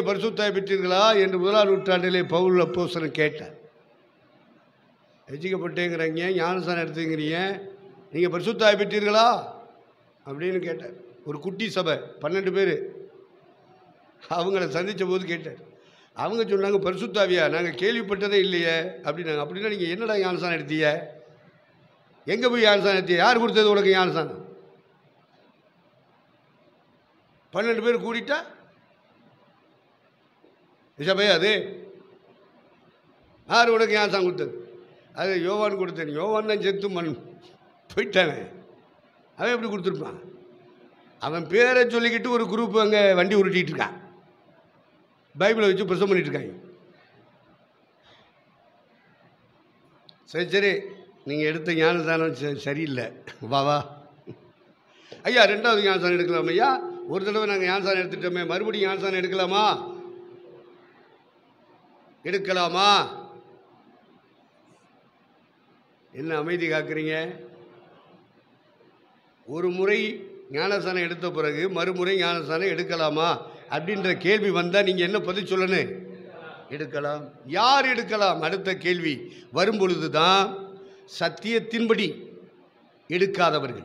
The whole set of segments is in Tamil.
பரிசுத்தாய் பெற்றீர்களா என்று முதலாம் நூற்றாண்டிலே பவுல் அப்போஸ்தலன் கேட்டார் ரசிக்கப்பட்டேங்கிறீங்க ஞானஸ்தானம் எடுத்துங்கிறீங்க நீங்கள் பரிசுத்தாய் பெற்றீர்களா அப்படின்னு கேட்டார் ஒரு குட்டி சபை பன்னெண்டு பேர் அவங்கள சந்தித்த போது கேட்டார் அவங்க சொன்னாங்க பரிசுத்தாவியா நாங்கள் கேள்விப்பட்டதே இல்லையே அப்படின்னாங்க அப்படின்னா நீங்கள் என்னடா ஞானஸ்தானம் எடுத்தீங்க எங்கே போய் ஞானஸ்தானம் எடுத்தீங்க யார் கொடுத்தது உனக்கு ஞானஸ்தானம் பன்னெண்டு பேர் கூடிட்டா சபையா அது யார் உனக்கு ஞானஸ்தானம் கொடுத்தது அது யோவான் கொடுத்தேன் யோவான் தான் செத்து மண் போயிட்டானே அவன் எப்படி கொடுத்துருப்பான் அவன் பேரை சொல்லிக்கிட்டு ஒரு குரூப் அங்கே வண்டி உருட்டிட்டு இருக்கான் பைபிளை வச்சு பிரசவம் பண்ணிட்டு இருக்காங்க சரி சரி நீங்கள் எடுத்த ஞானஸ்தானம் ச- சரியில்லை வா வா ஐயா ரெண்டாவது ஞானஸ்தானம் எடுக்கலாமா ஐயா ஒரு தடவை நாங்கள் ஞானஸ்தானம் எடுத்துட்டோமே மறுபடியும் ஞானஸ்தானம் எடுக்கலாமா எடுக்கலாமா என்ன அமைதி காக்குறீங்க ஒரு முறை ஞானஸ்தானம் எடுத்த பிறகு மறுமுறை ஞானஸ்தானம் எடுக்கலாமா அப்படின்ற கேள்வி வந்தால் நீங்கள் என்ன பதில் சொல்லணும் எடுக்கலாம் யார் எடுக்கலாம் அடுத்த கேள்வி வரும் பொழுது தான் சத்தியத்தின்படி எடுக்காதவர்கள்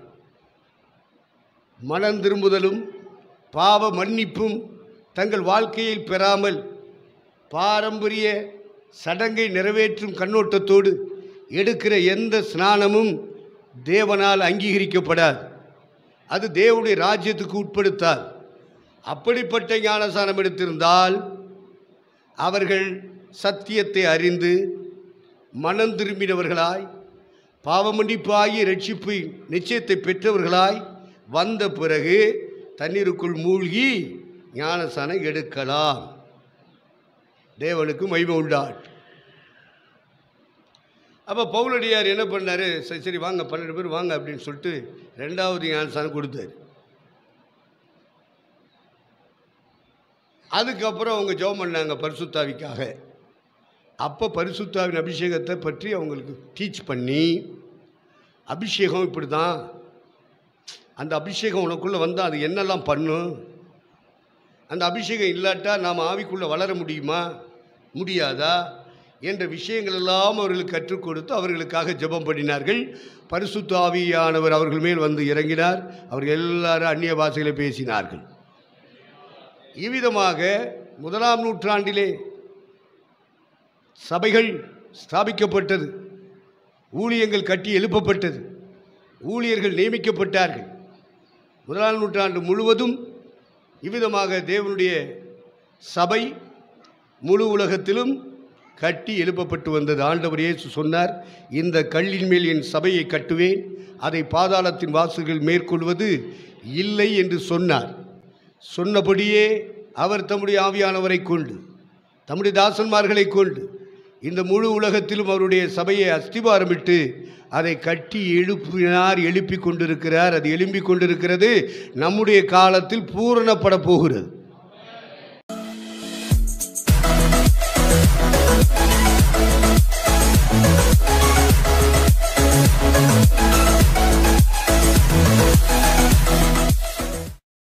மனம் திரும்புதலும் பாவ மன்னிப்பும் தங்கள் வாழ்க்கையில் பெறாமல் பாரம்பரிய சடங்கை நிறைவேற்றும் கண்ணோட்டத்தோடு எடுக்கிற எந்த ஸ்நானமும் தேவனால் அங்கீகரிக்கப்படாது அது தேவனுடைய ராஜ்யத்துக்கு உட்படுத்தாது அப்படிப்பட்ட ஞானசானம் எடுத்திருந்தால் அவர்கள் சத்தியத்தை அறிந்து மனம் திரும்பினவர்களாய் பாவமன்னிப்பாகிய ரட்சிப்பு நிச்சயத்தை பெற்றவர்களாய் வந்த பிறகு தண்ணீருக்குள் மூழ்கி ஞானசானம் எடுக்கலாம் தேவனுக்கு மகிமை உண்டாட் அப்போ பவுலடியார் என்ன பண்ணாரு சரி சரி வாங்க பன்னெண்டு பேர் வாங்க அப்படின்னு சொல்லிட்டு ரெண்டாவது ஞானசானம் கொடுத்தாரு அதுக்கப்புறம் அவங்க ஜெபம் பண்ணாங்க பரிசுத்தாவிக்காக அப்போ பரிசுத்தாவின் அபிஷேகத்தை பற்றி அவங்களுக்கு டீச் பண்ணி அபிஷேகம் இப்படி தான் அந்த அபிஷேகம் உனக்குள்ளே வந்தால் அது என்னெல்லாம் பண்ணும் அந்த அபிஷேகம் இல்லாட்டா நாம் ஆவிக்குள்ளே வளர முடியுமா முடியாதா என்ற விஷயங்கள் எல்லாம் அவர்களுக்கு கற்றுக் கொடுத்து அவர்களுக்காக ஜெபம் பண்ணினார்கள் பரிசுத்த ஆவியானவர் அவர்கள் மேல் வந்து இறங்கினார் அவர்கள் எல்லாரும் அந்நிய பாஷைகளை பேசினார்கள் இவ்விதமாக முதலாம் நூற்றாண்டிலே சபைகள் ஸ்தாபிக்கப்பட்டது ஊழியங்கள் கட்டி எழுப்பப்பட்டது ஊழியர்கள் நியமிக்கப்பட்டார்கள் முதலாம் நூற்றாண்டு முழுவதும் இவ்விதமாக தேவனுடைய சபை முழு உலகத்திலும் கட்டி எழுப்பப்பட்டு வந்தது ஆண்டவர் இயேசு சொன்னார் இந்த கல்லின் மேல் என் சபையை கட்டுவேன் அதை பாதாளத்தின் வாசல்கள் மேற்கொள்வது இல்லை என்று சொன்னார் சொன்னபடியே அவர் தம்முடைய ஆவியானவரை கொண்டு தம்முடைய தாசன்மார்களை கொண்டு இந்த முழு உலகத்திலும் அவருடைய சபையை அஸ்திபாரமிட்டு அதை கட்டி எழுப்பினார் எழுப்பி கொண்டிருக்கிறார் அது எழும்பிக் கொண்டிருக்கிறது நம்முடைய காலத்தில் பூரணப்பட போகிறது